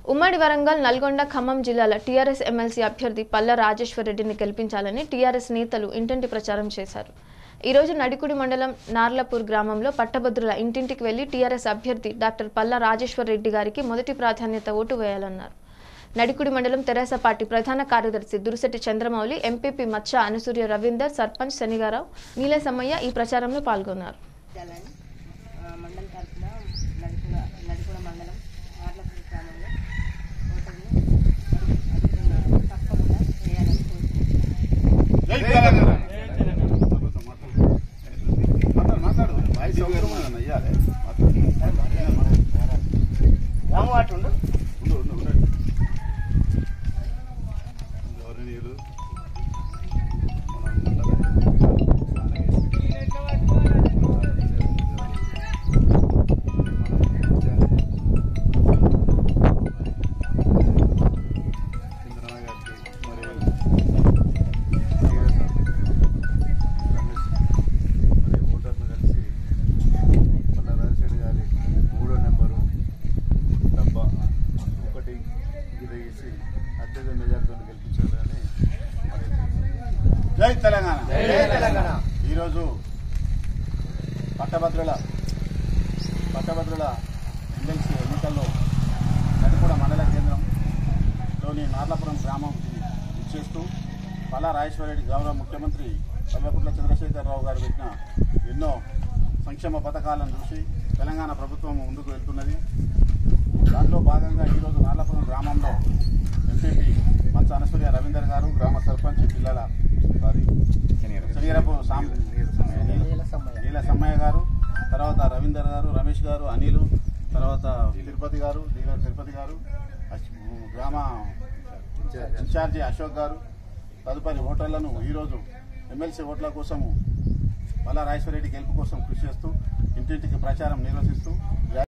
ఉమ్మడి వరంగల్ నల్గొండ ఖమ్మం జిల్లాల TRS MLC అభ్యర్థి పల్ల రాజేశ్వర్ రెడ్డిని గెలిపించాలని టీఆర్ఎస్ నేతలు ఇంటింటి ప్రచారం చేశారు ఈ రోజు నడికుడి మండలం నార్లపూర్ గ్రామంలో పట్టభద్రుల ఇంటింటికి వెళ్లి టీఆర్ఎస్ అభ్యర్థి డాక్టర్ పల్ల రాజేశ్వర్ రెడ్డి గారికి మొదటి ప్రాధాన్యత ఓటు వేయాలన్నారు నడికుడి మండలం తెరాస పార్టీ ప్రధాన కార్యదర్శి దురిశెట్టి చంద్రమౌళి ఎంపీపీ మచ్చ అనుసూర్య రవీందర్ సర్పంచ్ శనిగారావు నీల సమ్మయ్య ఈ ప్రచారంలో పాల్గొన్నారు జలని ఆ, మండలం తరఫున నడుపుల నడుపుల మండలం ఆర్లపూర్ గ్రామంలో ఓటర్ని అడుగుతున్నారు తప్పకుండా వేయాలని కోరుకుంటున్నాను జై తెలంగాణ మాట్లాడు మాట్లాడు వాయిస్ అవసరం అయ్యాలి రాము అటు ఉండు ఉండు ఉండు ఉండండి గౌరవనీయులు మన మండల చంద్రబాబు గారికి మరియు రమేష్ మరియు ఓటర్లు కలిసి పల్ల రాజశేఖర్ గారి మూడో నెంబరు డబ్బా ఒకటి ఇది వేసి అత్యధిక మెజార్టీతో గెలిపించాలని జై తెలంగాణ జై తెలంగాణ. ఈరోజు పట్టభద్రుల పట్టభద్రుల ఎమ్మెల్సీ ఎన్నికల్లో నడిపూడ మండల కేంద్రంలోని నార్లపురం గ్రామం ఇచ్చేస్తూ పల్లా రాజేశ్వరరెడ్డి గౌరవ ముఖ్యమంత్రి కల్వకుంట్ల చంద్రశేఖరరావు గారు పెట్టిన ఎన్నో సంక్షేమ పథకాలను చూసి తెలంగాణ ప్రభుత్వం ముందుకు వెళ్తున్నది దాంట్లో భాగంగా ఈరోజు నార్లపురం గ్రామంలో ఎంపీపీ మచ్చ అనసూర్య రవీందర్ గారు గ్రామ సర్పంచ్ పిల్లల సారీ శనిగరపు సాం నీల సమ్మయ్య గారు తర్వాత రవీందర్ గారు రమేష్ గారు అనిలు తర్వాత తిరుపతి గారు నీల తిరుపతి గారు అశ్- గ్రామ ఇన్ఛార్జి అశోక్ గారు తదుపరి ఓటర్లను ఈరోజు ఎమ్మెల్సీ ఓట్ల కోసము పల్లా రాజేశ్వరరెడ్డి గెలుపు కోసం కృషి చేస్తూ ఇంటింటికి ప్రచారం నిర్వహిస్తూ